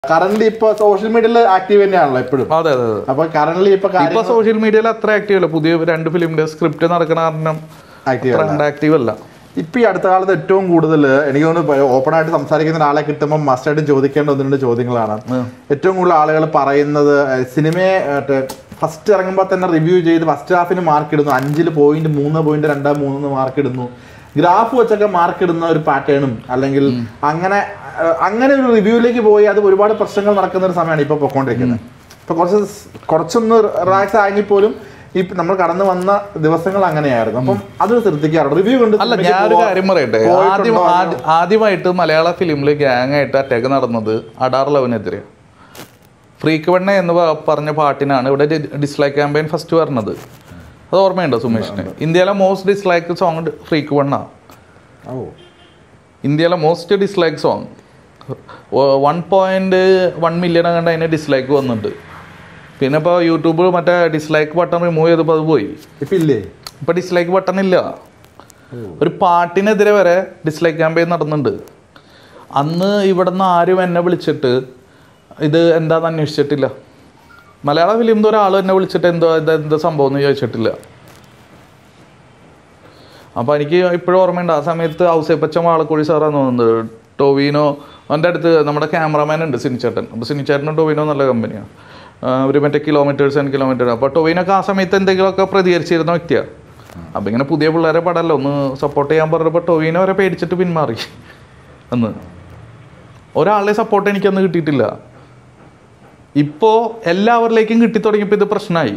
Current ഇപ്പൊ social മീഡിയയിൽ active തന്നെയാണല്ലോ എപ്പോഴും അതെ അതെ അതെ അപ്പൊ കറന്റ് ഇപ്പൊ ഇപ്പൊ സോഷ്യൽ മീഡിയയിൽ അത്ര ആക്റ്റീവ് അല്ല പുതിയ രണ്ട് ഫിലിമിന്റെ സ്ക്രിപ്റ്റ് നടക്കണ കാരണം ആക്റ്റീവ് ട്രെൻഡ് ആക്റ്റീവ് അല്ല ഇപ്പൊ ഈ അടുത്ത കാലത്ത് ഏറ്റവും കൂടുതൽ എനിക്ക് തോന്നുന്നു ഓപ്പൺ ആയിട്ട് സംസാരിക്കുന്ന ഒരാളെ കിട്ടുമ്പോൾ മസ്റ്റായിട്ട് ചോദിക്കേണ്ട ഒന്ന് രണ്ട് ചോദ്യങ്ങളാണ് ഏറ്റവും കൂടുതൽ ആളുകൾ പറയുന്നത് ഏഹ്, സിനിമയെ ഫസ്റ്റ് ഇറങ്ങുമ്പോൾ തന്നെ റിവ്യൂ ചെയ്ത് ഫസ്റ്റ് ഹാഫിന് മാർക്ക് ഇടുന്നു അഞ്ചിൽ പോയിന്റ് മൂന്ന് പോയിന്റ് രണ്ട് മൂന്ന് മാർക്ക് ഇടുന്നു ഗ്രാഫ് വെച്ചൊക്കെ മാർക്ക് ഇടുന്ന ഒരു പാറ്റേണും അല്ലെങ്കിൽ അങ്ങനെ ഏഹ്, അങ്ങനെ ഒരു റിവ്യൂയിലേക്ക് പോയി അത് ഒരുപാട് പ്രശ്നങ്ങൾ നടക്കുന്ന ഒരു സമയമാണ് ഇപ്പൊ പൊക്കോണ്ടിരിക്കുന്നത് ഇപ്പൊ കുറച്ച് സ് കുറച്ചൊന്ന് റിലാക്സ് ആയെങ്കിൽ പോലും ഈ നമ്മൾ കടന്നു വന്ന ദിവസങ്ങൾ അങ്ങനെയായിരുന്നു അപ്പം അത് ശ്രദ്ധിക്കാറുണ്ട് റിവ്യൂ കണ്ട് അല്ല സിനിമയ്ക്ക് ഞാനൊരു പോവാ- കാര്യം പറയട്ടെ പോയിട്ടുണ്ടോ ആദ്യം അതോ- ആദ്യ- ആദ്യമായിട്ട് മലയാള ഫിലിമിൽ ഗ്യാങ് ആയിട്ട് അറ്റാക്ക് നടന്നത് അഡാർ ലവനെതിരെ ഫ്രീക്വണ്ണ എന്ന് പ- പറഞ്ഞ പാട്ടിനാണ് ഇവിടെ ഡിസ്ലൈക്ക് ക്യാമ്പയിൻ ഫസ്റ്റ് പറഞ്ഞത് അത് ഓർമ്മയുണ്ടോ സുമേഷിന് ഇന്ത്യയിലെ മോസ്റ്റ് ഡിസ്ലൈക്ക് സോങ് ഫ്രീക്വണ്ണ ഓ ഇന്ത്യയിലെ most dislike song one point one million കണ്ട് അതിന് ഡിസ്ലൈക്ക് വന്നിട്ടുണ്ട് പിന്നെ ഇപ്പോൾ യൂട്യൂബ് മറ്റേ ഡിസ്ലൈക്ക് ബട്ടൺ റിമൂവ് ചെയ്തപ്പോൾ അത് പോയി ഇപ്പൊ ഇല്ലേ ഇപ്പൊ ഡിസ്ലൈക്ക് ബട്ടൺ ഇല്ല ഒരു പാട്ടിനെതിരെ വരെ ഡിസ്ലൈക്ക് ക്യാമ്പയിൻ നടന്നുണ്ട് അന്ന് ഇവിടുന്ന് ആരും എന്നെ വിളിച്ചിട്ട് ഇത് എന്താന്ന് അന്വേഷിച്ചിട്ടില്ല മലയാള ഫിലിം ഒരാൾ എന്നെ വിളിച്ചിട്ട് എന്തോ ഇത് എന്താ സംഭവം എന്ന് ചോദിച്ചിട്ടില്ല അപ്പോൾ എനിക്ക് ഇപ്പോഴും ഓർമ്മയുണ്ട് ആ സമയത്ത് ഔസേപ്പച്ച വാളക്കോഴി സാറാന്ന് തോന്നുന്നത് ടോവിനോ അവൻ്റെ അടുത്ത് നമ്മുടെ ക്യാമറാമാൻ ഉണ്ട് സിനിച്ചേട്ടൻ അപ്പോൾ സിനിച്ചേട്ടനും ടോവിനോ നല്ല കമ്പനിയാണ് അവർ മറ്റേ കിലോമീറ്റേഴ്സ് ആൻഡ് കിലോമീറ്റർ അപ്പോൾ ടൊവിനൊക്കെ ആ സമയത്ത് എന്തെങ്കിലുമൊക്കെ പ്രതികരിച്ചിരുന്ന വ്യക്തിയാണ് അപ്പം ഇങ്ങനെ പുതിയ പിള്ളേരെ പടമല്ലോ ഒന്ന് സപ്പോർട്ട് ചെയ്യാൻ പറഞ്ഞപ്പോൾ ടൊവിനോ വരെ പേടിച്ചിട്ട് പിന്മാറി അന്ന് ഒരാളുടെ സപ്പോർട്ട് എനിക്കന്ന് കിട്ടിയിട്ടില്ല ഇപ്പോൾ എല്ലാവരിലേക്കും കിട്ടിത്തുടങ്ങിയപ്പോൾ ഇത് പ്രശ്നമായി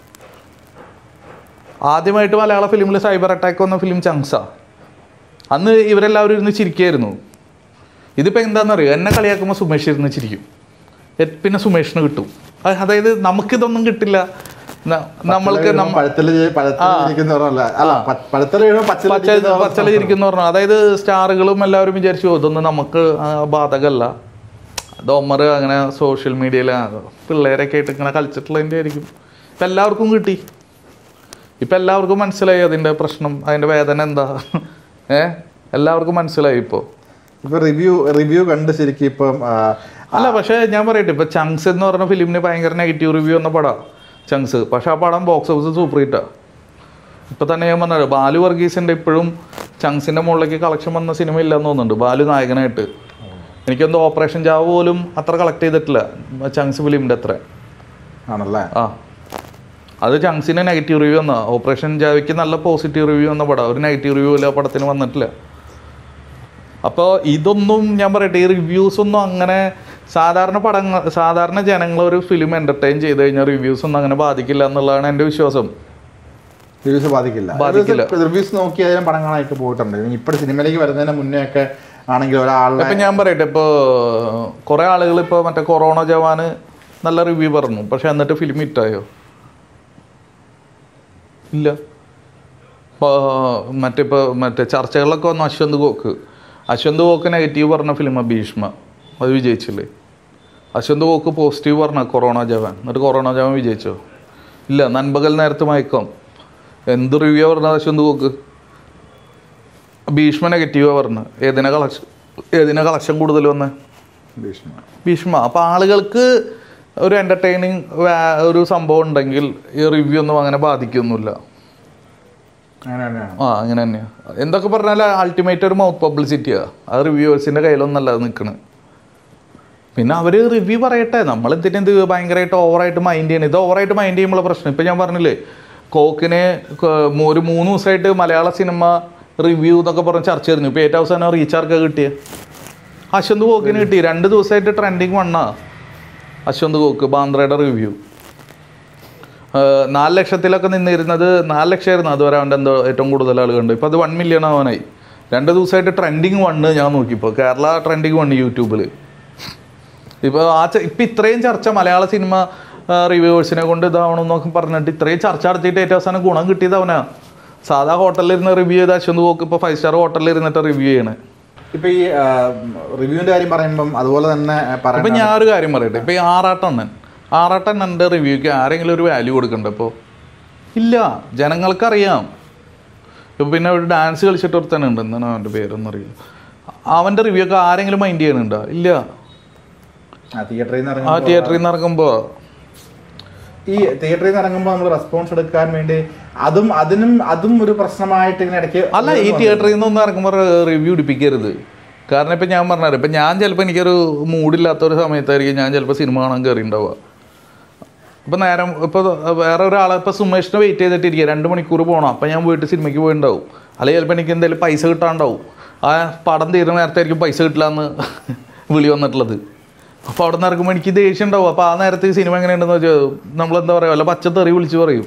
ആദ്യമായിട്ട് മലയാള ഫിലിമിൽ സൈബർ അറ്റാക്ക് വന്ന ഫിലിം ചങ്സ അന്ന് ഇവരെല്ലാവരും ഇരുന്ന് ചിരിക്കുകയായിരുന്നു ഇതിപ്പോൾ എന്താണെന്നറിയോ എന്നെ കളിയാക്കുമ്പോൾ സുമേഷ് ഇരുന്ന് ചിരിക്കും എ- പിന്നെ സുമേഷിന് കിട്ടും അത് അതായത് നമുക്കിതൊന്നും കിട്ടില്ല ന- നമ്മൾക്ക് നമ്മ പഴത്തില് പഴത്തിലിരിക്കുന്ന പറഞ്ഞല്ല അല്ല പ- പഴത്തില് വീഴുമ്പോ പച്ചല് പച്ച ഇരിക്കുന്ന പറഞ്ഞ പച്ചല ചിരിക്കുന്ന പറഞ്ഞു അതായത് സ്റ്റാറുകളും എല്ലാവരും വിചാരിച്ചു "ഓ, ഇതൊന്നും നമുക്ക് ആ, ബാധകമല്ല അത് ഒമർ അങ്ങനെ സോഷ്യൽ മീഡിയയിൽ പിള്ളേരൊക്കെ ആയിട്ട് ഇങ്ങനെ കളിച്ചിട്ടുള്ളതിൻ്റെ ആയിരിക്കും ഇപ്പം എല്ലാവർക്കും കിട്ടി ഇപ്പം എല്ലാവർക്കും മനസ്സിലായി അതിൻ്റെ പ്രശ്നം അതിൻ്റെ വേദന എന്താ ഏ എല്ലാവർക്കും മനസ്സിലായി ഇപ്പോൾ ഇപ്പൊ റിവ്യൂ റിവ്യൂ കണ്ട് ശരിക്കും ഇപ്പം ആ, അല്ല പക്ഷേ ഞാൻ പറയട്ടെ ഇപ്പൊ ചങ്സ് എന്ന് പറഞ്ഞ ഫിലിമിന് ഭയങ്കര നെഗറ്റീവ് റിവ്യൂ വന്ന പടം ചങ്സ് പക്ഷെ ആ പടം ബോക്സ് ഓഫീസ് സൂപ്പർ ഹിറ്റാ ഇപ്പൊ തന്നെ ഞാൻ പറഞ്ഞത് ബാലു വർഗീസിന്റെ ഇപ്പോഴും ചങ്സിന്റെ മുകളിലേക്ക് കളക്ഷൻ വന്ന സിനിമ ഇല്ലെന്ന് തോന്നുന്നുണ്ട് ബാലു നായകനായിട്ട് എനിക്കെന്തോ ഓപ്പറേഷൻ ജാവ് പോലും അത്ര കളക്ട് ചെയ്തിട്ടില്ല ചങ്സ് ഫിലിമിന്റെ അത്ര ആണല്ലേ ആ അത് ചങ്സിന് നെഗറ്റീവ് റിവ്യൂ വന്ന ഓപ്പറേഷൻ ജാവിക്ക് നല്ല പോസിറ്റീവ് റിവ്യൂ വന്ന പടം ഒരു നെഗറ്റീവ് റിവ്യൂ ഇല്ല പടത്തിന് വന്നിട്ടില്ല അപ്പോൾ ഇതൊന്നും ഞാൻ പറയട്ടെ ഈ റിവ്യൂസ് ഒന്നും അങ്ങനെ സാധാരണ പടങ്ങൾ സാധാരണ ജനങ്ങൾ ഒരു ഫിലിം എന്റർടൈൻ ചെയ്ത് കഴിഞ്ഞാൽ റിവ്യൂസ് ഒന്നും അങ്ങനെ ബാധിക്കില്ല എന്നുള്ളതാണ് എൻ്റെ വിശ്വാസം റിവ്യൂസ് ബാധിക്കില്ല ബാധിക്കില്ല. റിവ്യൂസ് നോക്കി അതിനും പടം കാണാനൊക്കെ പോയിട്ടുണ്ട് ഇപ്പോഴും സിനിമയിലേക്ക് വരുന്നതിന് മുന്നേ ഒക്കെ ആണെങ്കിൽ ഒരാളുടെ ഇപ്പം ഞാൻ പറയട്ടെ ഇപ്പോൾ കുറേ ആളുകൾ ഇപ്പോൾ മറ്റേ കൊറോണ ജവാന് നല്ല റിവ്യൂ പറഞ്ഞു പക്ഷെ എന്നിട്ട് ഫിലിം ഹിറ്റായോ ഇല്ല ഇപ്പോൾ മറ്റേ ഇപ്പോൾ മറ്റേ ചർച്ചകളിലൊക്കെ വന്നു അശ്വന്ത് ഗോക്ക് അശ്വന്ത് ഗോക്ക് നെഗറ്റീവ് പറഞ്ഞ ഫിലിമാണ് ഭീഷ്മ അത് വിജയിച്ചില്ലേ അശ്വന്ത് ഗോക്ക് പോസിറ്റീവ് പറഞ്ഞ കൊറോണ ജവാൻ എന്നിട്ട് കൊറോണ ജവാൻ വിജയിച്ചോ ഇല്ല നൻപകൽ നേരത്ത് മയക്കം എന്ത് റിവ്യൂ പറഞ്ഞത് അശ്വന്ത് ഗോക്ക് ഭീഷ്മ നെഗറ്റീവാണ് പറഞ്ഞത് ഏതിനാ കളക്ഷൻ ഏതിനാ കളക്ഷൻ കൂടുതൽ വന്നേ ഭീഷ്മ ഭീഷ്മ അപ്പോൾ ആളുകൾക്ക് ഒരു എൻ്റർടൈനിങ് ഒരു സംഭവം ഉണ്ടെങ്കിൽ ഈ റിവ്യൂ ഒന്നും അങ്ങനെ ബാധിക്കൊന്നുമില്ല അങ്ങനെ തന്നെയാണ് ആ അങ്ങനെ തന്നെയാണ് എന്തൊക്കെ പറഞ്ഞാൽ അൾട്ടിമേറ്റ് ഒരു മൗത്ത് പബ്ലിസിറ്റിയാണ് അത് റിവ്യൂവേഴ്സിൻ്റെ കയ്യിലൊന്നല്ല അത് നിൽക്കുന്നത് പിന്നെ അവർ റിവ്യൂ പറയട്ടെ നമ്മൾ എന്തിനാ ഇത് ഭയങ്കരമായിട്ട് ഓവറായിട്ട് മൈൻഡ് ചെയ്യണം ഇത് ഓവറായിട്ട് മൈൻഡ് ചെയ്യുമ്പോൾ പ്രശ്നം ഇപ്പം ഞാൻ പറഞ്ഞില്ലേ കോക്കിനെ ക- മൂ- ഒരു മൂന്ന് ദിവസമായിട്ട് മലയാള സിനിമ റിവ്യൂ എന്നൊക്കെ പറഞ്ഞ് ചർച്ച ചെയ്തിരുന്നു ഇപ്പോൾ ഏറ്റവും അവസാനം റീചാർജ് കിട്ടിയ അശ്വന്ത് കോക്കിന് കിട്ടി രണ്ട് ദിവസമായിട്ട് ട്രെൻഡിങ് വണ്ണാ അശ്വന്ത് കോക്ക് ബാന്ദ്രയുടെ റിവ്യൂ നാല് ലക്ഷത്തിലൊക്കെ നിന്നിരുന്നത് നാല് ലക്ഷമായിരുന്നു അതുവരെ അവൻ്റെ എന്തോ ഏറ്റവും കൂടുതൽ ആൾ കണ്ടു ഇപ്പോൾ അത് വൺ മില്യൺ ആവാനായി രണ്ട് ദിവസമായിട്ട് ട്രെൻഡിങ് വണ്ണ് ഞാൻ നോക്കിയപ്പോൾ കേരള ട്രെൻഡിങ് വണ്ണ് യൂട്യൂബിൽ ഇപ്പോൾ ആ ച- ഇപ്പം ഇത്രയും ചർച്ച മലയാള സിനിമ റിവ്യൂവേഴ്സിനെ കൊണ്ട് ഇതാവണമെന്നൊക്കെ പറഞ്ഞിട്ട് ഇത്രയും ചർച്ച നടത്തിയിട്ട് ഏറ്റവും അവസാനം ഗുണം കിട്ടിയത് അവനാ സാധാ ഹോട്ടലിൽ ഇരുന്ന് റിവ്യൂ ചെയ്ത അശ്വന്ത് പോക്ക് ഇപ്പോൾ ഫൈവ് സ്റ്റാർ ഹോട്ടലിൽ ഇരുന്നിട്ട് റിവ്യൂ ചെയ്യണേ ഇപ്പൊ ഈ റിവ്യൂവിന്റെ കാര്യം പറയുമ്പം അതുപോലെ തന്നെ ഇപ്പം പറയുന്നത് ഞാൻ ഒരു കാര്യം പറയട്ടെ ഇപ്പം ഈ ആറാട്ടണ്ണൻ ആറാട്ടണ്ണൻ്റെ റിവ്യൂക്ക് ആരെങ്കിലും ഒരു വാല്യൂ കൊടുക്കണ്ടേ ഇപ്പോൾ ഇല്ല ജനങ്ങൾക്കറിയാം ഇപ്പം പിന്നെ ഒരു ഡാൻസ് കളിച്ചിട്ട് ഒരുത്തനുണ്ട് എന്താണ് അവൻ്റെ പേരൊന്നും അറിയില്ല അവൻ്റെ റിവ്യൂ ഒക്കെ ആരെങ്കിലും മൈൻഡ് ചെയ്യണുണ്ടോ ഇല്ല ആ തിയേറ്ററിൽ നിന്ന് ആ ഇറങ്ങുമ്പോൾ തിയേറ്ററിൽ നിന്ന് ഇറങ്ങുമ്പോൾ ഈ തിയേറ്ററിൽ നിന്ന് ഇറങ്ങുമ്പോൾ നമ്മൾ റെസ്പോൺസ് എടുക്കാൻ വേണ്ടി അതും അതിനും അതും ഒരു പ്രശ്നമായിട്ട് ഇങ്ങനെ ഇടയ്ക്ക് അല്ല ഈ തിയേറ്ററിൽ നിന്ന് ഒന്ന് ഇറങ്ങുമ്പോൾ റിവ്യൂ ഇടിപ്പിക്കരുത് കാരണം ഇപ്പം ഞാൻ പറഞ്ഞത് ഇപ്പം ഞാൻ ചിലപ്പോൾ എനിക്കൊരു മൂഡില്ലാത്ത ഒരു സമയത്തായിരിക്കും ഞാൻ ചിലപ്പോൾ സിനിമ കാണാൻ കയറി ഉണ്ടാവുക ഇപ്പം നേരം ഇപ്പോൾ വേറെ ഒരാളെ ഇപ്പോൾ സുമേഷിനെ വെയിറ്റ് ചെയ്തിട്ടിരിക്കുക രണ്ട് മണിക്കൂർ പോകണം അപ്പം ഞാൻ വീട്ടിൽ സിനിമയ്ക്ക് പോയിണ്ടാവും അല്ലെങ്കിൽ ചിലപ്പോൾ എനിക്ക് എന്തെങ്കിലും പൈസ കിട്ടാണ്ടാവും ആ പടം തീരുന്ന നേരത്തെ ആയിരിക്കും പൈസ കിട്ടില്ല എന്ന് വിളി വന്നിട്ടുള്ളത് അപ്പോൾ അവിടെ നിന്ന് ഇറങ്ങുമ്പോൾ എനിക്ക് ദേഷ്യം ഉണ്ടാവും അപ്പോൾ ആ നേരത്ത് ഈ സിനിമ എങ്ങനെയുണ്ടെന്ന് വെച്ചാൽ നമ്മളെന്താ പറയുക വല്ല പച്ചത്തെറി വിളിച്ച് പറയും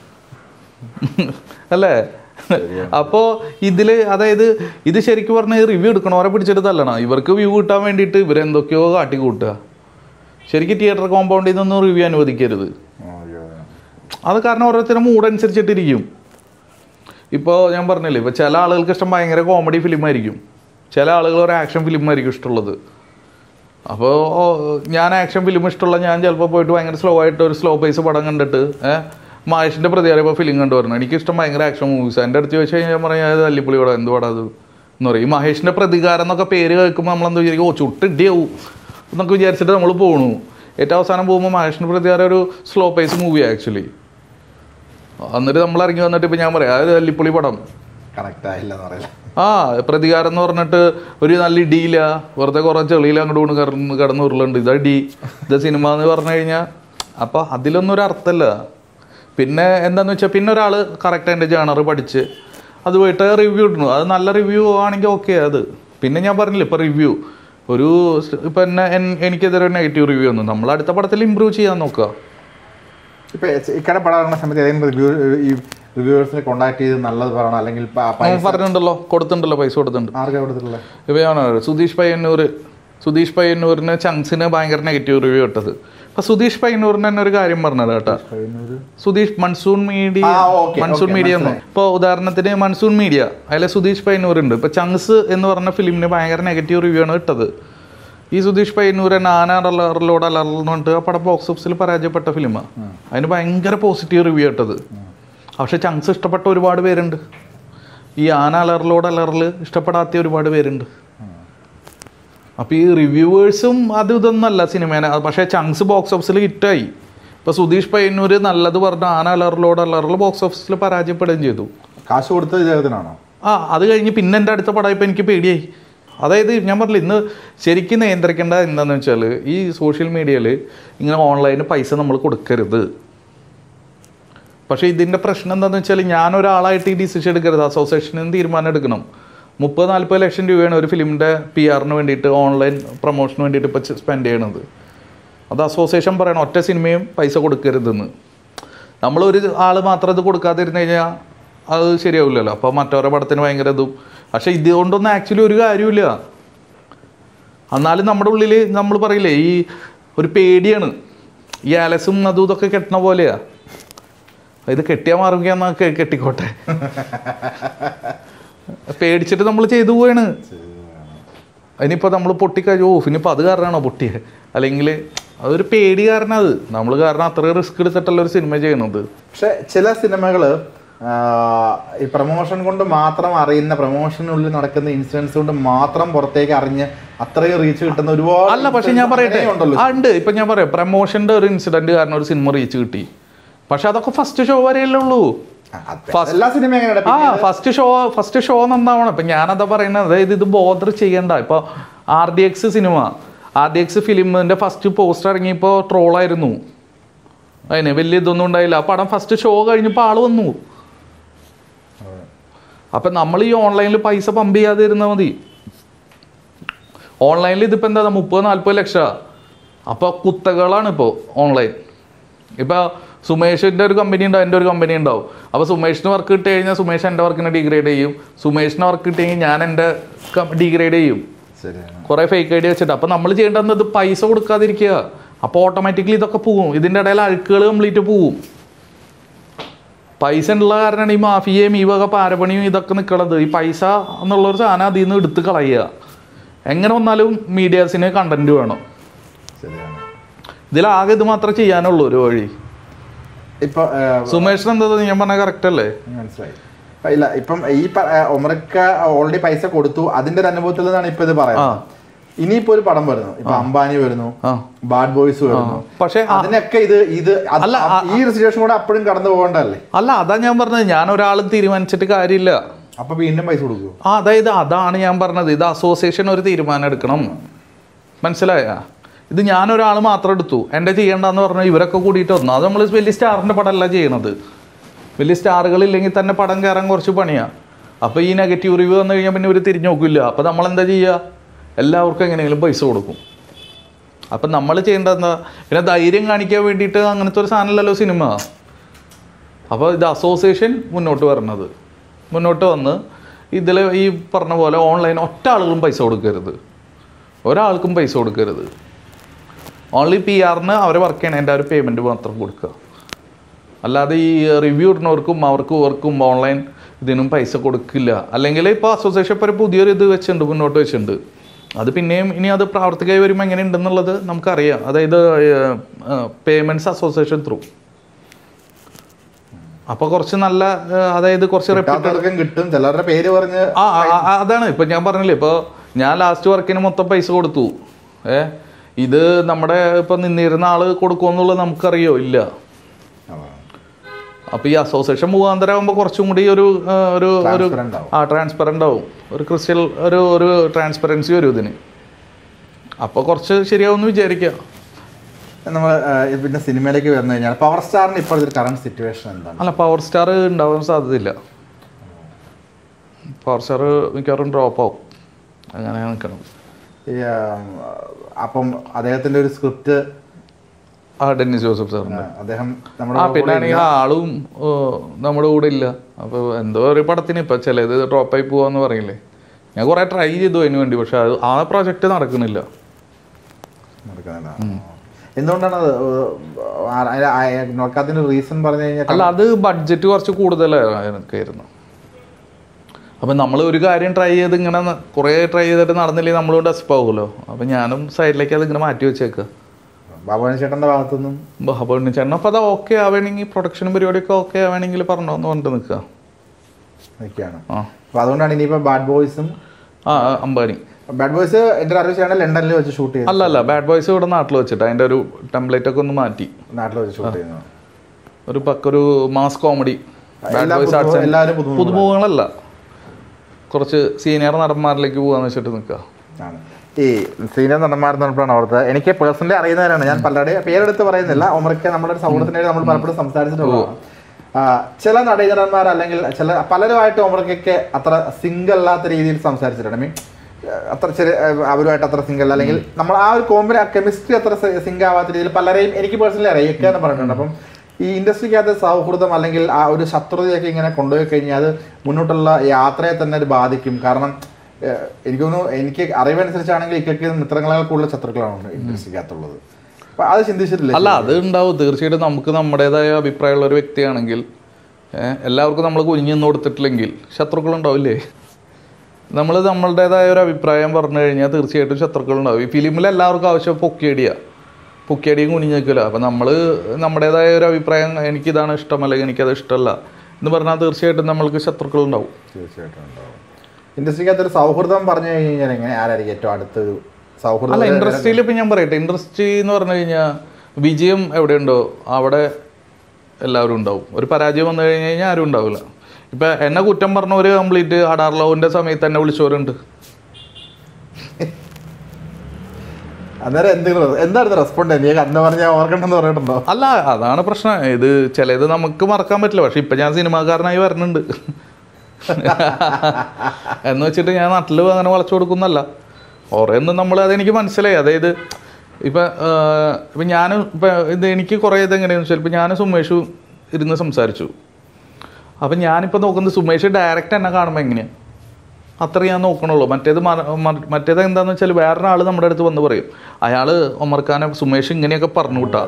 അല്ലേ അപ്പോൾ ഇതിൽ അതായത് ഇത് ശരിക്കും പറഞ്ഞാൽ റിവ്യൂ എടുക്കണവരെ പിടിച്ചിട്ട് തല്ലണം ഇവർക്ക് വ്യൂ കിട്ടാൻ വേണ്ടിയിട്ട് ഇവരെന്തൊക്കെയോ കാട്ടി കൂട്ടുക ശരിക്കും തിയേറ്റർ കോമ്പൗണ്ടിൽ നിന്നൊന്നും റിവ്യൂ അനുവദിക്കരുത് അയ്യോ. അത് കാരണം ഓരോരുത്തരുടെ മൂഡ് അനുസരിച്ചിട്ടിരിക്കും ഇപ്പോൾ ഞാൻ പറഞ്ഞില്ലേ ഇപ്പോൾ ചില ആളുകൾക്ക് ഇഷ്ടം ഭയങ്കര കോമഡി ഫിലിം ആയിരിക്കും ചില ആളുകൾ ഒരു ആക്ഷൻ ഫിലിം ആയിരിക്കും ഇഷ്ടമുള്ളത് അപ്പോൾ ഞാൻ ആക്ഷൻ ഫിലിം ഇഷ്ടമുള്ള ഞാൻ ചിലപ്പോൾ പോയിട്ട് ഭയങ്കര സ്ലോ ആയിട്ട് ഒരു സ്ലോ പേസ് പടം കണ്ടിട്ട് ഏഹ് മഹേഷിൻ്റെ പ്രതികാരം ഇപ്പോൾ ഫിലിം കണ്ടു പറഞ്ഞു എനിക്കിഷ്ടം ഭയങ്കര ആക്ഷൻ മൂവീസ് എൻ്റെ അടുത്ത് ചോദിച്ചു കഴിഞ്ഞാൽ ഞാൻ പറയാം അത് തല്ലിപ്പൊളി പടം എന്ത് പടം അത് എന്ന് പറയും ഈ മഹേഷിൻ്റെ പ്രതികാരം എന്നൊക്കെ പേര് കേൾക്കുമ്പോൾ നമ്മളെന്താ വിചാരിക്കും ഓ ചുട്ടിടിയാവും എന്നൊക്കെ വിചാരിച്ചിട്ട് നമ്മൾ പോണു ഏറ്റവും അവസാനം പോകുമ്പോൾ മഹേഷിൻ്റെ പ്രതികാരം ഒരു സ്ലോ പേസ് മൂവി ആക്ച്വലി എന്നിട്ട് നമ്മൾ ഇറങ്ങി വന്നിട്ട് ഇപ്പം ഞാൻ പറയാം അത് തല്ലിപ്പൊളി പടം കറക്റ്റ് ആയില്ല എന്ന് പറയില്ല ആ പ്രതികാരം എന്ന് പറഞ്ഞിട്ട് ഒരു നല്ല ഇടിയില്ല വെറുതെ കുറേ ചെളിയിൽ അങ്ങോട്ട് കൊണ്ട് കിടന്ന് കിടന്ന് ഉരുളുണ്ട് ഇത് അടി ഇത് സിനിമ എന്ന് പറഞ്ഞു കഴിഞ്ഞാൽ അപ്പോൾ അതിലൊന്നും ഒരു അർത്ഥമല്ല പിന്നെ എന്താന്ന് വെച്ചാൽ പിന്നെ ഒരാൾ കറക്റ്റ് അതിൻ്റെ ജേണർ പഠിച്ച് അത് പോയിട്ട് റിവ്യൂ ഇടുന്നു അത് നല്ല റിവ്യൂ ആണെങ്കിൽ ഓക്കെ അത് പിന്നെ ഞാൻ പറഞ്ഞില്ല ഇപ്പോൾ റിവ്യൂ ഒരു സ്- ഇപ്പം എന്നെ എൻ- എനിക്കെതിരെ നെഗറ്റീവ് റിവ്യൂ ഒന്നും നമ്മൾ അടുത്ത പടത്തിൽ ഇമ്പ്രൂവ് ചെയ്യാൻ നോക്കുക ഇപ്പൊ ഇക്കടെ പടം ഇറങ്ങുന്ന സമയത്ത് ഏതെങ്കിലും റിവ്യൂ ഈ റിവ്യൂവേഴ്സിനെ കോൺടാക്ട് ചെയ്ത് നല്ലത് പറയണം അല്ലെങ്കിൽ പ- അവൻ പൈസ പറഞ്ഞിട്ടുണ്ടല്ലോ കൊടുത്തിട്ടുണ്ടല്ലോ പൈസ കൊടുത്തിട്ടുണ്ട് ആർക്കാ കൊടുത്തിട്ടുള്ളത് ഇപ്പൊ ഞാൻ പറയാം, സുധീഷ് പയ്യന്നൂർ സുധീഷ് പയ്യന്നൂരിന് ചങ്സിന് ഭയങ്കര നെഗറ്റീവ് റിവ്യൂ ഇട്ടത് അപ്പൊ സുധീഷ് പയ്യന്നൂരിന് തന്നെ ഒരു കാര്യം പറഞ്ഞത് കേട്ടാ സുധീഷ് മൺസൂൺ മീഡിയ ആ, okay, മൺസൂൺ okay, മീഡിയ എന്ന് ഇപ്പോൾ ഉദാഹരണത്തിന് മൺസൂൺ മീഡിയ അതിലെ സുധീഷ് പയ്യന്നൂർ ഉണ്ട് ഇപ്പൊ ചങ്സ് എന്ന് പറഞ്ഞ ഫിലിമിന് ഭയങ്കര നെഗറ്റീവ് റിവ്യൂ ആണ് ഇട്ടത് ഈ സുധീഷ് പയ്യന്നൂർ ആന അലറിലോട് അലറെന്ന് പറഞ്ഞിട്ട് ആ പടം ബോക്സ് ഓഫീസിൽ പരാജയപ്പെട്ട ഫിലിമാണ് അതിന് ഭയങ്കര പോസിറ്റീവ് റിവ്യൂ ഇട്ടത് പക്ഷെ ചങ്സ് ഇഷ്ടപ്പെട്ട ഒരുപാട് പേരുണ്ട് ഈ ആന അലറിലോട് അലറിൽ ഇഷ്ടപ്പെടാത്ത ഒരുപാട് പേരുണ്ട് അപ്പോൾ ഈ റിവ്യൂവേഴ്സും അത് ഇതൊന്നല്ല സിനിമേനെ അത് പക്ഷേ ചങ്സ് ബോക്സ് ഓഫീസിൽ ഹിറ്റായി ഇപ്പോൾ സുധീഷ് പയ്യന്നൂർ നല്ലത് പറഞ്ഞ ആന അലറിലോട് അലറിൽ ബോക്സ് ഓഫീസിൽ പരാജയപ്പെടുകയും ചെയ്തു കാശ് കൊടുത്തത് ഇദ്ദേഹത്തിനാണോ ആ അത് കഴിഞ്ഞ് പിന്നെ എൻ്റെ അടുത്ത പടമായപ്പോൾ എനിക്ക് പേടിയായി അതായത് ഞാൻ പറഞ്ഞില്ല ഇന്ന് ശരിക്കും നിയന്ത്രിക്കേണ്ട എന്താണെന്ന് വെച്ചാൽ ഈ സോഷ്യൽ മീഡിയയിൽ ഇങ്ങനെ ഓൺലൈനിൽ പൈസ നമ്മൾ കൊടുക്കരുത് പക്ഷേ ഇതിൻ്റെ പ്രശ്നം എന്താണെന്ന് വെച്ചാൽ ഞാൻ ഒരാളായിട്ട് ഈ ഡിസിഷൻ എടുക്കരുത് അസോസിയേഷനിൽ നിന്ന് തീരുമാനം എടുക്കണം മുപ്പത് നാൽപ്പത് ലക്ഷം രൂപയാണ് ഒരു ഫിലിമിൻ്റെ പി ആറിന് വേണ്ടിയിട്ട് ഓൺലൈൻ പ്രൊമോഷന് വേണ്ടിയിട്ട് ഇപ്പോൾ സ്പെൻഡ് ചെയ്യണത് അത് അസോസിയേഷൻ പറയണം ഒറ്റ സിനിമയും പൈസ കൊടുക്കരുതെന്ന് നമ്മളൊരു ആൾ മാത്രം ഇത് കൊടുക്കാതിരുന്ന് കഴിഞ്ഞാൽ അത് ശരിയാവില്ലല്ലോ അപ്പോൾ മറ്റവരുടെ പടത്തിന് ഭയങ്കര ഇതും പക്ഷേ ഇതുകൊണ്ടൊന്നും ആക്ച്വലി ഒരു കാര്യമില്ല എന്നാലും നമ്മുടെ ഉള്ളിൽ നമ്മൾ പറയില്ലേ ഈ ഒരു പേടിയാണ് ഈ ആലസും അതും ഇതൊക്കെ കെട്ടണ പോലെയാ ഇത് കെട്ടിയാൽ മാറുകയെന്നാ കെ- കെട്ടിക്കോട്ടെ പേടിച്ചിട്ട് നമ്മൾ ചെയ്തു പോവാണ് അതിനിപ്പോൾ നമ്മൾ പൊട്ടിക്കഴിഞ്ഞു ഓ ഇനിയിപ്പോൾ അത് കാരണമാണോ പൊട്ടിയത് അല്ലെങ്കിൽ അതൊരു പേടി കാരണം അത് നമ്മൾ കാരണം അത്ര റിസ്ക് എടുത്തിട്ടല്ല ഒരു സിനിമ ചെയ്യണത് പക്ഷെ ചില സിനിമകള് ആ, ഈ പ്രൊമോഷൻ കൊണ്ട് മാത്രം അറിയുന്ന പ്രൊമോഷനുള്ളിൽ നടക്കുന്ന ഇൻസിഡൻസ് കൊണ്ട് മാത്രം പുറത്തേക്ക് അറിഞ്ഞ് അത്രയും റീച്ച് കിട്ടുന്ന ഒരുപാട് അല്ല പക്ഷെ ഞാൻ incidents പറയട്ടെ അങ്ങനെയും ഉണ്ടല്ലോ ആ ഉണ്ട് ഇപ്പൊ ഞാൻ പറയാം പ്രമോഷന്റെ ഒരു ഇൻസിഡന്റ് കാരണം ഒരു സിനിമ റീച്ച് കിട്ടി പക്ഷെ അതൊക്കെ ഫസ്റ്റ് ഷോ വരെയല്ലേ ഉള്ളൂ ആ, അത് എല്ലാ സിനിമ എങ്ങനെയാണ് ആ ഫസ്റ്റ് ഷോ ഫസ്റ്റ് ഷോ നന്നാവണം ഇപ്പൊ ഞാനതാ പറയുന്നത് അതായത് ഇത് ബോധർ ചെയ്യണ്ട ഇപ്പൊ ആർ ഡി എക്സ് സിനിമ ആർ ഡി എക്സ് ഫിലിമിന്റെ ഫസ്റ്റ് പോസ്റ്റർ ഇറങ്ങിയപ്പോൾ ട്രോളായിരുന്നു അതിന് വലിയ ഇതൊന്നും ഉണ്ടായില്ല ആ പടം ഫസ്റ്റ് ഷോ കഴിഞ്ഞപ്പോൾ ആള് വന്നു അപ്പം നമ്മൾ ഈ ഓൺലൈനിൽ പൈസ പമ്പ് ചെയ്യാതെ ഇരുന്നാൽ മതി ഓൺലൈനിൽ ഇതിപ്പോൾ എന്താ മുപ്പത് നാൽപ്പത് ലക്ഷം അപ്പോൾ കുത്തകളാണ് ഇപ്പോൾ ഓൺലൈൻ ഇപ്പോൾ സുമേഷിൻ്റെ ഒരു കമ്പനി ഉണ്ടാവും എൻ്റെ ഒരു കമ്പനി ഉണ്ടാവും അപ്പോൾ സുമേഷിന് വർക്ക് കിട്ടി കഴിഞ്ഞാൽ സുമേഷ് എൻ്റെ വർക്കിനെ ഡിഗ്രേഡ് ചെയ്യും സുമേഷിന് വർക്ക് കിട്ടി കഴിഞ്ഞാൽ ഞാൻ എൻ്റെ ഡിഗ്രേഡ് ചെയ്യും ശരിയാണ് കുറേ ഫേക്ക് ഐഡിയ വെച്ചിട്ട് അപ്പോൾ നമ്മൾ ചെയ്യേണ്ടത് ഇത് പൈസ കൊടുക്കാതിരിക്കുക അപ്പോൾ ഓട്ടോമാറ്റിക്കലി ഇതൊക്കെ പോവും ഇതിൻ്റെ ഇടയിൽ അഴുക്കുകൾ കംപ്ലീറ്റ് പോവും പൈസ ഉള്ള കാരണമാണ് ഈ മാഫിയയും ഈ വക പാരപണിയും ഇതൊക്കെ നിൽക്കണത് ഈ പൈസ എന്നുള്ളൊരു സാധനം അതിൽ നിന്ന് എടുത്ത് കളയുക എങ്ങനെ വന്നാലും മീഡിയാസിന് കണ്ടന്റ് വേണം ശരിയാണ് ഇതിലാകെ ഇത് മാത്രമേ ചെയ്യാനുള്ളൂ ഒരു വഴി ഇപ്പൊ ആ, സുമേഷിന് എന്താ ഞാൻ പറഞ്ഞ കറക്റ്റ് അല്ലേ മനസ്സിലായി ഇപ്പൊ ഇല്ല ഇപ്പം ഈ ഒമറക്ക ഓൾറെഡി പൈസ കൊടുത്തു അതിന്റെ ഒരു അനുഭവത്തിൽ നിന്നാണ് ഇപ്പൊ ഇത് പറയുന്നത് ഇനിയിപ്പോ ഒരു പടം വരുന്നു ഇപ്പൊ അംബാനി വരുന്നു ആ ബാഡ് ബോയ്സ് വരുന്നു പക്ഷേ ആ- അതിനൊക്കെ ഇത് ഇത് അത് അല്ല, ആ- ഈ ഒരു സിറ്റുവേഷൻ കൂടെ അപ്പോഴും കടന്നു പോകണ്ടല്ലേ അല്ല അതാ ഞാൻ പറഞ്ഞത് ഞാൻ ഒരാളും തീരുമാനിച്ചിട്ട് കാര്യമില്ല അപ്പൊ വീണ്ടും പൈസ കൊടുക്കുമോ ആ അതായത് അതാണ് ഞാൻ പറഞ്ഞത് ഇത് അസോസിയേഷൻ ഒരു തീരുമാനം എടുക്കണം മനസ്സിലായ ഇത് ഞാൻ ഒരാൾ മാത്രം എടുത്തു എൻ്റെ ചെയ്യേണ്ടെന്ന് പറഞ്ഞാൽ ഇവരൊക്കെ കൂടിയിട്ട് വന്നു അത് നമ്മൾ വലിയ സ്റ്റാറിൻ്റെ പടമല്ല ചെയ്യണത് വലിയ സ്റ്റാറുകളില്ലെങ്കിൽ തന്നെ പടം കയറാൻ കുറച്ച് പണിയാണ് അപ്പോൾ ഈ നെഗറ്റീവ് റിവ്യൂ വന്നു കഴിഞ്ഞാൽ പിന്നെ ഇവർ തിരിഞ്ഞു നോക്കില്ല അപ്പോൾ നമ്മൾ എന്താ ചെയ്യുക എല്ലാവർക്കും എങ്ങനെയെങ്കിലും പൈസ കൊടുക്കും അപ്പം നമ്മൾ ചെയ്യേണ്ടത് എന്താ പിന്നെ ധൈര്യം കാണിക്കാൻ വേണ്ടിയിട്ട് അങ്ങനത്തെ ഒരു സാധനമല്ലല്ലോ സിനിമ അപ്പോൾ ഇത് അസോസിയേഷൻ മുന്നോട്ട് വരണത് മുന്നോട്ട് വന്ന് ഇതിൽ ഈ പറഞ്ഞ പോലെ ഓൺലൈൻ ഒറ്റ ആളുകളും പൈസ കൊടുക്കരുത് ഒരാൾക്കും പൈസ കൊടുക്കരുത് ഓൺലി പി ആറിന് അവർ വർക്ക് ചെയ്യണതിൻ്റെ ഒരു പേയ്മെൻറ്റ് മാത്രം കൊടുക്കുക അല്ലാതെ ഈ റിവ്യൂ ഇടുന്നവർക്കും അവർക്കും ഇവർക്കും ഓൺലൈൻ ഇതിനും പൈസ കൊടുക്കില്ല അല്ലെങ്കിൽ ഇപ്പോൾ അസോസിയേഷൻ ഇപ്പോൾ ഒരു പുതിയൊരു ഇത് വെച്ചിട്ടുണ്ട് മുന്നോട്ട് വെച്ചിട്ടുണ്ട് അത് പിന്നെയും ഇനി അത് പ്രാവർത്തികമായി വരുമ്പോൾ എങ്ങനെ ഉണ്ടെന്നുള്ളത് നമുക്കറിയാം അതായത് പേയ്മെൻറ്റ്സ് അസോസിയേഷൻ ത്രൂ അപ്പോൾ കുറച്ച് നല്ല ഏഹ്, അതായത് കുറച്ച് റെപ്യൂട്ടഡ് കിട്ടാത്തവർക്കും കിട്ടും ചിലരുടെ പേര് പറഞ്ഞ് ആ ആ, ആ, അതാണ് ഇപ്പൊ ഞാൻ പറഞ്ഞില്ലേ ഇപ്പൊ ഞാൻ ലാസ്റ്റ് വർക്കിന് മൊത്തം പൈസ കൊടുത്തു ഏ ഇത് നമ്മുടെ ഇപ്പൊ നിന്നിരുന്ന ആള് കൊടുക്കുമെന്നുള്ളത് നമുക്കറിയോ ഇല്ല അപ്പൊ ഈ അസോസിയേഷൻ മുഖാന്തരം ആകുമ്പോൾ കുറച്ചും കൂടി ഒരു ആ, ഒരു ഒരു Transparent ആവും. ആ ട്രാൻസ്പെറൻ്റ് ആവും ഒരു ക്രിസ്റ്റൽ ഒരു ഒരു ട്രാൻസ്പെറൻസി വരും ഇതിന് അപ്പോൾ കുറച്ച് ശരിയാവുമെന്ന് വിചാരിക്കാം നമ്മൾ പിന്നെ സിനിമയിലേക്ക് വന്നു കഴിഞ്ഞാൽ പവർ സ്റ്റാറിന് ഇപ്പോൾ ഒരു കറണ്ട് സിറ്റുവേഷൻ എന്താണ് അല്ല പവർ സ്റ്റാർ ഉണ്ടാവാൻ സാധ്യതയില്ല പവർ സ്റ്റാർ മിക്കവാറും ഡ്രോപ്പ് ആവും അങ്ങനെ നിൽക്കണം ഈ, ആ, അപ്പം അദ്ദേഹത്തിന്റെ ഒരു സ്ക്രിപ്റ്റ് ആ ഡെന്നിസ് ജോസഫ് സാറിൻ്റെ അദ്ദേഹം ആ നമ്മുടെ പിന്നെ ആണെങ്കിൽ ആളും ഓ, നമ്മുടെ കൂടെ ഇല്ല അപ്പോൾ എന്തോ ഒരു പടത്തിന് ഇപ്പം ചിലത് ഡ്രോപ്പായി പോവാന്ന് പറയില്ലേ ഞാൻ കുറേ ട്രൈ ചെയ്തു അതിന് വേണ്ടി പക്ഷെ അത് ആ പ്രോജക്റ്റ് നടക്കുന്നില്ല നടക്കുന്നില്ല. എന്തുകൊണ്ടാണ് അത് നോക്കാത്തതിന്റെ റീസൺ പറഞ്ഞു കഴിഞ്ഞാൽ അല്ല അത് ബഡ്ജറ്റ് കുറച്ച് കൂടുതലായിരുന്നു അപ്പം നമ്മൾ ഒരു കാര്യം ട്രൈ ചെയ്ത് ഇങ്ങനെ ന- കുറേ ട്രൈ ചെയ്തിട്ട് നടന്നില്ലെങ്കിൽ നമ്മളും ഡെസ്പ് ആവുമല്ലോ അപ്പം ഞാനും സൈഡിലേക്ക് അത് ഇങ്ങനെ മാറ്റി വെച്ചേക്കുക ബാബുവിന് ചേട്ടന്റെ ഭാഗത്തുനിന്നും ബഹബണ്ണി ചേട്ടൻ അപ്പോൾ അത് ഓക്കെ ആവണമെങ്കിൽ പ്രൊഡക്ഷനും പരിപാടിയൊക്കെ ഓക്കെ ആവണമെങ്കിൽ പറഞ്ഞോന്ന് പറഞ്ഞിട്ട് നിൽക്കുക നിൽക്കുകയാണ് ആ അപ്പൊ അതുകൊണ്ടാണ് ഇനിയിപ്പോ ബാഡ് ബോയ്സും ആ ആ, അംബാനി ബാഡ് ബോയ്സ് എന്റെ ഒരു അറിവ് ചെയ്യണ ലണ്ടനിൽ വെച്ച് ഷൂട്ട് ചെയ്തു അല്ല അല്ല ബാഡ് ബോയ്സ് ഇവിടെ നാട്ടിൽ വെച്ചിട്ട് അതിൻ്റെ ഒരു ടെംപ്ലേറ്റ് ഒക്കെ ഒന്ന് മാറ്റി നാട്ടിൽ വെച്ച് ഷൂട്ട് ചെയ്യുന്നു ഒരു പക്കൊരു മാസ് കോമഡി ബാഡ് എല്ലാ ബോയ്സ് പുതുമുഖ- ആർട്സ് എല്ലാവരും പുതുമുഖങ്ങളാണ്. പുതുമുഖങ്ങളല്ല കുറച്ച് സീനിയർ നടന്മാരിലേക്ക് പോകാന്ന് വെച്ചിട്ട് നിൽക്കുക ആണ് ഈ സീനിയർ നടന്മാരെന്ന് പറഞ്ഞപ്പോഴാണ് ഓർത്തത് എനിക്ക് പേഴ്സണലി അറിയുന്നവരാണ് ഞാൻ പലരുടെയും പേരെടുത്ത് പറയുന്നില്ല ഒമർക്ക് നമ്മുടെ ഒരു സൗഹൃദത്തിന് നമ്മൾ പലപ്പോഴും സംസാരിച്ചിട്ടുള്ളതാണ് ആ, ചില നടീനടന്മാർ അല്ലെങ്കിൽ ചില പലരുമായിട്ട് ഒമർക്കൊക്കെ അത്ര സിംഗിൾ അല്ലാത്ത രീതിയിൽ സംസാരിച്ചിട്ടുണ്ട് മീൻ അത്ര ചെറിയ അവരുമായിട്ട് അത്ര സിംഗിൾ അല്ലെങ്കിൽ നമ്മൾ ആ ഒരു കോമ്പിന് കെമിസ്ട്രി അത്ര സിങ്ക് ആവാത്ത രീതിയിൽ പലരെയും എനിക്ക് പേഴ്സണലി അറിയാം ഒക്കെ എന്ന് പറഞ്ഞിട്ടുണ്ട് അപ്പം ഈ ഇൻഡസ്ട്രിക്കകത്ത് സൗഹൃദം അല്ലെങ്കിൽ ആ ഒരു ശത്രുതയൊക്കെ ഇങ്ങനെ കൊണ്ടുപോയി കഴിഞ്ഞാൽ അത് മുന്നോട്ടുള്ള യാത്രയെ തന്നെ അത് ബാധിക്കും കാരണം ഏഹ്, എനിക്ക് തോന്നുന്നു എനിക്ക് അറിവനുസരിച്ചാണെങ്കിൽ ഇക്കൊക്കെ മിത്രങ്ങളാൽ കൂടുതൽ ശത്രുക്കളാണ് ഇൻഡസ്ട്രിക്കകത്തുള്ളത് അപ്പൊ അത് ചിന്തിച്ചിട്ടില്ല അല്ല അത് ഉണ്ടാവും തീർച്ചയായിട്ടും നമുക്ക് നമ്മുടേതായ അഭിപ്രായമുള്ള ഒരു വ്യക്തിയാണെങ്കിൽ ഏഹ്, എല്ലാവർക്കും നമ്മൾ കുഞ്ഞിന്ന് കൊടുത്തിട്ടില്ലെങ്കിൽ ശത്രുക്കളുണ്ടാവില്ലേ നമ്മൾ നമ്മളുടേതായ ഒരു അഭിപ്രായം പറഞ്ഞു കഴിഞ്ഞാൽ തീർച്ചയായിട്ടും ശത്രുക്കളുണ്ടാവും ഈ ഫിലിമിൽ എല്ലാവർക്കും ആവശ്യം പൊക്കിയടിയാ പൊക്കിയടിയും കുനിഞ്ഞ് നിൽക്കില്ല അപ്പം നമ്മൾ നമ്മുടേതായ ഒരു അഭിപ്രായം എനിക്കിതാണ് ഇഷ്ടം അല്ലെങ്കിൽ എനിക്കത് ഇഷ്ടമല്ല എന്ന് പറഞ്ഞാൽ തീർച്ചയായിട്ടും നമ്മൾക്ക് ശത്രുക്കളുണ്ടാവും തീർച്ചയായിട്ടും ഉണ്ടാവും ഇൻഡസ്ട്രിക്കകത്ത് ഒരു സൗഹൃദം പറഞ്ഞു കഴിഞ്ഞാൽ എങ്ങനെ ആരായിരിക്കും ഏറ്റവും അടുത്തൊരു സൗഹൃദം അല്ല ഇൻഡസ്ട്രിയിൽ ഇപ്പം ഞാൻ പറയട്ടെ ഇൻഡസ്ട്രി എന്ന് പറഞ്ഞു കഴിഞ്ഞാൽ വിജയം എവിടെയുണ്ടോ അവിടെ എല്ലാവരും ഉണ്ടാവും ഒരു പരാജയം വന്നു കഴിഞ്ഞ് കഴിഞ്ഞാൽ ആരും ഉണ്ടാവില്ല ഇപ്പം എന്നെ കുറ്റം പറഞ്ഞവർ കംപ്ലീറ്റ് അടാർ ലവിൻ്റെ സമയത്ത് എന്നെ വിളിച്ചവരുണ്ട് അന്നേരം എന്തെങ്കിലും എന്തായിരുന്നു റെസ്പോണ്ട് നീ കണ്ണു പറഞ്ഞാൽ ഓർക്കണ്ടെന്ന് പറഞ്ഞിട്ടുണ്ടോ അല്ല അതാണ് പ്രശ്നം ഇത് ചിലത് നമുക്ക് മറക്കാൻ പറ്റില്ല പക്ഷെ ഇപ്പം ഞാൻ സിനിമാക്കാരനായി വരുന്നുണ്ട് എന്ന് വെച്ചിട്ട് ഞാൻ നാട്ടിൽ അങ്ങനെ വളച്ചു കൊടുക്കുന്നല്ല ഓരോന്നും നമ്മൾ അതെനിക്ക് മനസ്സിലായി അതായത് ഇപ്പം ഇപ്പം ഞാൻ ഇപ്പം ഇത് എനിക്ക് കുറേ ഇത് എങ്ങനെയാണെന്ന് വെച്ചാൽ ഇപ്പം ഞാൻ സുമേഷും ഇരുന്ന് സംസാരിച്ചു അപ്പം ഞാനിപ്പോൾ നോക്കുന്നത് സുമേഷ് ഡയറക്റ്റ് എന്നെ കാണുമ്പോൾ എങ്ങനെയാണ് അത്ര ഞാൻ നോക്കണുള്ളൂ മറ്റേത് മ- മ- മറ്റേത് എന്താണെന്ന് വെച്ചാൽ വേറൊരാൾ നമ്മുടെ അടുത്ത് വന്ന് പറയും അയാൾ ഒമർഖാനെ സുമേഷ് ഇങ്ങനെയൊക്കെ പറഞ്ഞു വിട്ടാ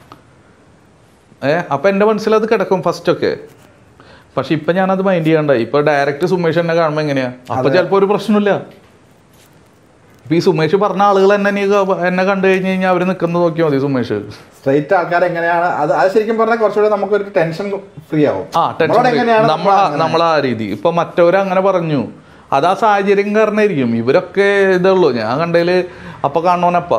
ഏ അപ്പം എൻ്റെ മനസ്സിലത് കിടക്കും ഫസ്റ്റൊക്കെ പക്ഷെ ഇപ്പം ഞാനത് മൈൻഡ് ചെയ്യണ്ടായി ഇപ്പം ഡയറക്റ്റ് സുമേഷ് എന്നെ കാണുമ്പോൾ എങ്ങനെയാ അപ്പം ചിലപ്പോൾ ഒരു പ്രശ്നമില്ല ഇപ്പം ഈ സുമേഷ് പറഞ്ഞ ആളുകൾ എന്നെ നീ ക- എന്നെ കണ്ടു കഴിഞ്ഞ് കഴിഞ്ഞാൽ അവർ നിൽക്കുന്നത് നോക്കിയാൽ മതി സുമേഷ് സ്ട്രൈറ്റ് ആൾക്കാർ എങ്ങനെയാണ് അത് അത് ശരിക്കും പറഞ്ഞാൽ കുറച്ചുകൂടെ നമുക്കൊരു ടെൻഷൻ ഫ്രീ ആവും ആ ടെൻഷൻ നമ്മളോട് എങ്ങനെയാണ് നമ്മൾ നമ്മളെ ആ രീതി ഇപ്പൊ മറ്റവര് അങ്ങനെ പറഞ്ഞു അത് ആ സാഹചര്യം കാരണമായിരിക്കും ഇവരൊക്കെ ഇതുള്ളൂ ഞാൻ കണ്ടതിൽ അപ്പൊ കാണുന്നവനപ്പ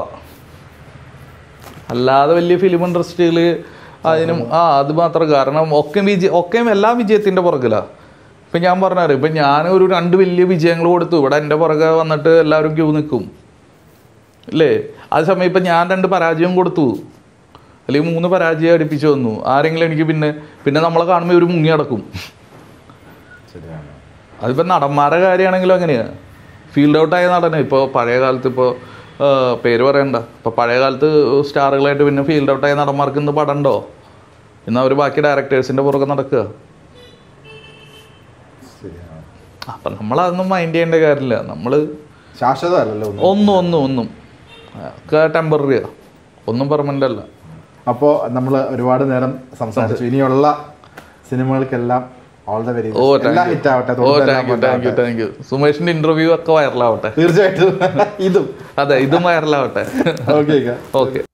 അല്ലാതെ വലിയ ഫിലിം ഇൻഡസ്ട്രിയിൽ അതിനും ആ അത് മാത്രം കാരണം ഒക്കെ വിജയ ഒക്കെയും എല്ലാ വിജയത്തിന്റെ പുറകിലാ ഇപ്പൊ ഞാൻ പറഞ്ഞാറ് ഇപ്പൊ ഞാൻ ഒരു രണ്ട് വലിയ വിജയങ്ങൾ കൊടുത്തു ഇവിടെ എൻ്റെ പുറകെ വന്നിട്ട് എല്ലാവരും ക്യൂ നിൽക്കും അല്ലേ അതേ സമയം ഇപ്പം ഞാൻ രണ്ട് പരാജയം കൊടുത്തു അല്ലെങ്കിൽ മൂന്ന് പരാജയം അടുപ്പിച്ച് വന്നു ആരെങ്കിലും എനിക്ക് പിന്നെ പിന്നെ നമ്മളെ കാണുമ്പോൾ ഒരു മുങ്ങി അടക്കും ശരിയാണ് അതിപ്പോൾ നടന്മാരുടെ കാര്യമാണെങ്കിലും അങ്ങനെയാണ് ഫീൽഡ് ഔട്ടായ നടന് ഇപ്പോൾ പഴയ കാലത്ത് ഇപ്പോൾ പേര് പറയണ്ട ഇപ്പോൾ പഴയ കാലത്ത് സ്റ്റാറുകളായിട്ട് പിന്നെ ഫീൽഡ് ഔട്ടായ നടന്മാർക്ക് ഇന്ന് പടം ഉണ്ടോ ഇന്ന് അവർ ബാക്കി ഡയറക്ടേഴ്സിൻ്റെ പുറകെ നടക്കുക ശരിയാണ് അപ്പം നമ്മളതൊന്നും മൈൻഡ് ചെയ്യേണ്ട കാര്യമില്ല നമ്മൾ ശാശ്വതമല്ലല്ലോ ഒന്നും ഒന്നും ഒന്നും ഒന്നും ഒക്കെ ടെമ്പററിയാണ് ഒന്നും പെർമനൻ്റ് അല്ല അപ്പോൾ നമ്മൾ ഒരുപാട് നേരം സംസാരിച്ചു ഇനിയുള്ള സിനിമകൾക്കെല്ലാം ഓൾ ദ വെരി ഓ എല്ലാം താങ്ക് ഹിറ്റ് ആവട്ടെ യു ഓ തൊണ്ണൂറ്റെല്ലാം താങ്ക് യു താങ്ക് യു ഉണ്ടാവട്ടെ. താങ്ക് യു സുമേഷിന്റെ ഇന്റർവ്യൂ ഒക്കെ വൈറലാവട്ടെ തീർച്ചയായിട്ടും ഇതും അതെ ഇതും വൈറലാവട്ടെ ഓക്കെ ഓക്കെ